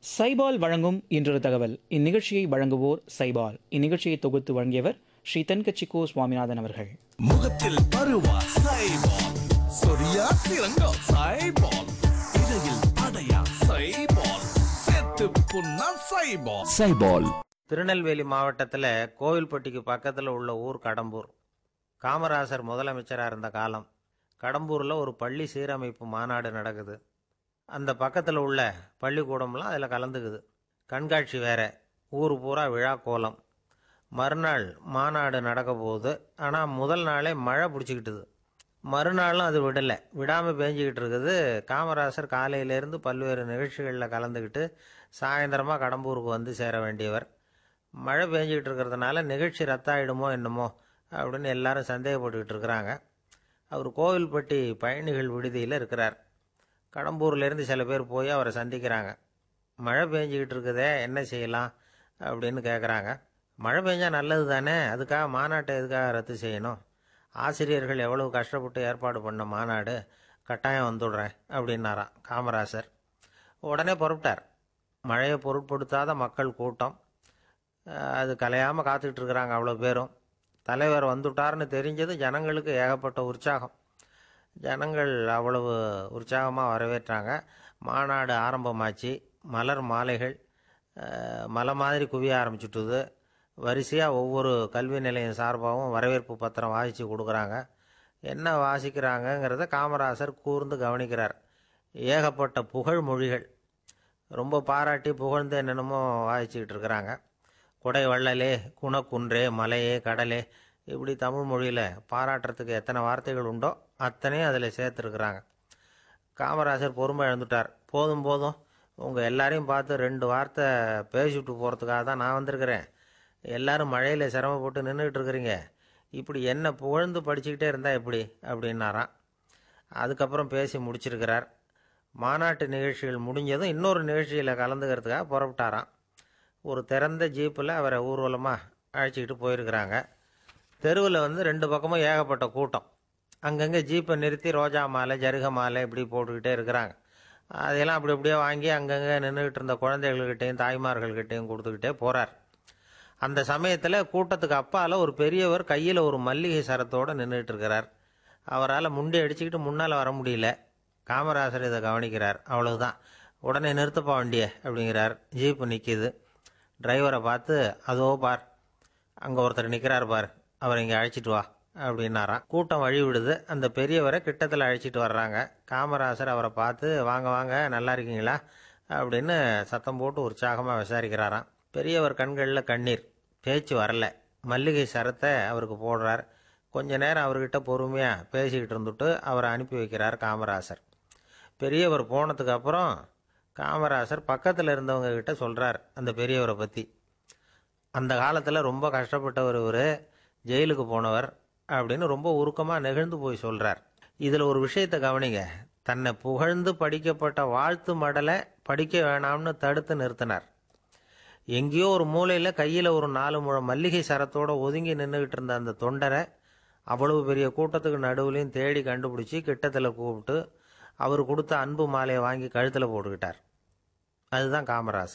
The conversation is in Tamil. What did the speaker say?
சைபால் வழங்கும் இன்றொரு தகவல் இந்நிகழ்ச்சியை வழங்குவோர் சைபால் இந்நிகழ்ச்சியை தொகுத்து வழங்கியவர் ஸ்ரீ தென்கட்சிக்கோ சுவாமிநாதன் அவர்கள் முகத்தில் பருவா சைபால் சொரியா சிறங்கோ சைபால் இடையில் அடையா சைபால் செத்து புண்ணா சைபால் சைபால் திருநெல்வேலி மாவட்டத்தில் கோவில்பட்டிக்கு பக்கத்தில் உள்ள ஊர் கடம்பூர் காமராசர் முதலமைச்சராக இருந்த காலம் கடம்பூரில் ஒரு பள்ளி சீரமைப்பு மாநாடு நடக்குது அந்த பக்கத்தில் உள்ள பள்ளிக்கூடம்லாம் அதில் கலந்துக்குது கண்காட்சி வேற ஊர் பூரா விழா கோலம் மறுநாள் மாநாடு நடக்க போகுது ஆனால் முதல் நாளே மழை பிடிச்சிக்கிட்டுது மறுநாளும் அது விடலை விடாமல் பேஞ்சிக்கிட்டு இருக்குது காமராசர் காலையிலேருந்து பல்வேறு நிகழ்ச்சிகளில் கலந்துக்கிட்டு சாயந்தரமாக கடம்பூருக்கு வந்து சேர வேண்டியவர் மழை பெஞ்சிக்கிட்டு இருக்கிறதுனால நிகழ்ச்சி ரத்தாயிடுமோ என்னமோ அப்படின்னு எல்லாரும் சந்தேகப்பட்டுக்கிட்டு இருக்கிறாங்க அவர் கோவில்பட்டி பயணிகள் விடுதியில் இருக்கிறார் கடம்பூர்லேருந்து சில பேர் போய் அவரை சந்திக்கிறாங்க மழை பெஞ்சிக்கிட்டு இருக்குதே என்ன செய்யலாம் அப்படின்னு கேட்குறாங்க மழை பெஞ்சா நல்லது தானே அதுக்காக மாநாட்டை எதுக்காக ரத்து செய்யணும் ஆசிரியர்கள் எவ்வளவு கஷ்டப்பட்டு ஏற்பாடு பண்ண மாநாடு கட்டாயம் வந்துடுறேன் அப்படின்னாராம் காமராசர் உடனே புறப்பட்டார் மழையை பொருட்படுத்தாத மக்கள் கூட்டம் அஹ் அது கலையாமல் காத்துக்கிட்டு இருக்கிறாங்க அவ்வளோ பேரும் தலைவர் வந்துட்டார்னு தெரிஞ்சது ஜனங்களுக்கு ஏகப்பட்ட உற்சாகம் ஜனங்கள் அவ்வளவு உற்சாகமாக வரவேற்றாங்க மாநாடு ஆரம்பமாச்சு மலர் மாலைகள் அஹ், மலை மாதிரி குவிய ஆரம்பிச்சுட்டுது வரிசையாக ஒவ்வொரு கல்வி நிலையம் சார்பாகவும் வரவேற்பு பத்திரம் வாசித்து கொடுக்குறாங்க என்ன வாசிக்கிறாங்கங்கிறத காமராசர் கூர்ந்து கவனிக்கிறார் ஏகப்பட்ட புகழ் மொழிகள் ரொம்ப பாராட்டி புகழ்ந்து என்னென்னமோ வாசிச்சுக்கிட்டு இருக்கிறாங்க கொடை வள்ளலே குணக்குன்றே மலையே கடலே இப்படி தமிழ் மொழியில் பாராட்டுறதுக்கு எத்தனை வார்த்தைகள் உண்டோ அத்தனையும் அதில் சேர்த்துருக்குறாங்க காமராசர் பொறுமை இழந்துட்டார் போதும் போதும் உங்கள் எல்லாரையும் பார்த்து ரெண்டு வார்த்தை பேசிவிட்டு போகிறதுக்காக தான் நான் வந்திருக்கிறேன் எல்லாரும் மழையில் சிரமப்பட்டு நின்றுக்கிட்டு இருக்கிறீங்க இப்படி என்ன புகழ்ந்து படிச்சுக்கிட்டே இருந்தால் எப்படி அப்படின்னாராம் அதுக்கப்புறம் பேசி முடிச்சிருக்கிறார் மாநாட்டு நிகழ்ச்சிகள் முடிஞ்சதும் இன்னொரு நிகழ்ச்சியில் கலந்துக்கிறதுக்காக புறப்பட்டாராம் ஒரு திறந்த ஜீப்பில் அவரை ஊர்வலமாக அழைச்சிக்கிட்டு போயிருக்கிறாங்க தெருவில் வந்து ரெண்டு பக்கமும் ஏகப்பட்ட கூட்டம் அங்கங்கே ஜீப்பை நிறுத்தி ரோஜா மாலை ஜருக மாலை இப்படி போட்டுக்கிட்டே இருக்கிறாங்க அதையெல்லாம் அப்படி அப்படியே வாங்கி அங்கங்கே நின்றுக்கிட்டு இருந்த குழந்தைகள்கிட்டையும் தாய்மார்கள்கிட்டையும் கொடுத்துக்கிட்டே போகிறார் அந்த சமயத்தில் கூட்டத்துக்கு அப்பால் ஒரு பெரியவர் கையில் ஒரு மல்லிகை சரத்தோடு நின்றுட்டு இருக்கிறார் அவரால் முண்டி அடிச்சுக்கிட்டு முன்னால் வர முடியல காமராசர் இதை கவனிக்கிறார் அவ்வளவுதான் உடனே நிறுத்தப்பா வண்டிய அப்படிங்கிறார் ஜீப்பு நிற்கிது டிரைவரை பார்த்து அதோ பார் அங்கே ஒருத்தர் நிற்கிறார் பார் அவரை இங்கே அழைச்சிட்டு வா அப்படின்னாராம் கூட்டம் வழி விடுது அந்த பெரியவரை கிட்டத்தில் அழைச்சிட்டு வர்றாங்க காமராசர் அவரை பார்த்து வாங்க வாங்க நல்லா இருக்கீங்களா அப்படின்னு சத்தம் போட்டு உற்சாகமாக விசாரிக்கிறாராம் பெரியவர் கண்களில் கண்ணீர் பேச்சு வரல மல்லிகை சரத்தை அவருக்கு போடுறார் கொஞ்ச நேரம் அவர்கிட்ட பொறுமையாக பேசிக்கிட்டு இருந்துட்டு அவரை அனுப்பி வைக்கிறார் காமராசர் பெரியவர் போனதுக்கு அப்புறம் காமராசர் பக்கத்தில் இருந்தவங்க கிட்ட சொல்கிறார் அந்த பெரியவரை பற்றி அந்த காலத்தில் ரொம்ப கஷ்டப்பட்டவர் இவர் ஜெயிலுக்கு போனவர் அப்படின்னு ரொம்ப உருக்கமாக நெகிழ்ந்து போய் சொல்கிறார் இதில் ஒரு விஷயத்தை கவனிங்க தன்னை புகழ்ந்து படிக்கப்பட்ட வாழ்த்து மடலை படிக்க வேணாம்னு தடுத்து நிறுத்தினார் எங்கேயோ ஒரு மூலையில் கையில் ஒரு நாலு முழம் மல்லிகை சரத்தோட ஒதுங்கி நின்றுக்கிட்டு இருந்த அந்த தொண்டரை அவ்வளவு பெரிய கூட்டத்துக்கு நடுவுலையும் தேடி கண்டுபிடிச்சி கிட்டத்தில் கூப்பிட்டு அவர் கொடுத்த அன்பு மாலையை வாங்கி கழுத்தில் போட்டுக்கிட்டார் அதுதான் காமராசர்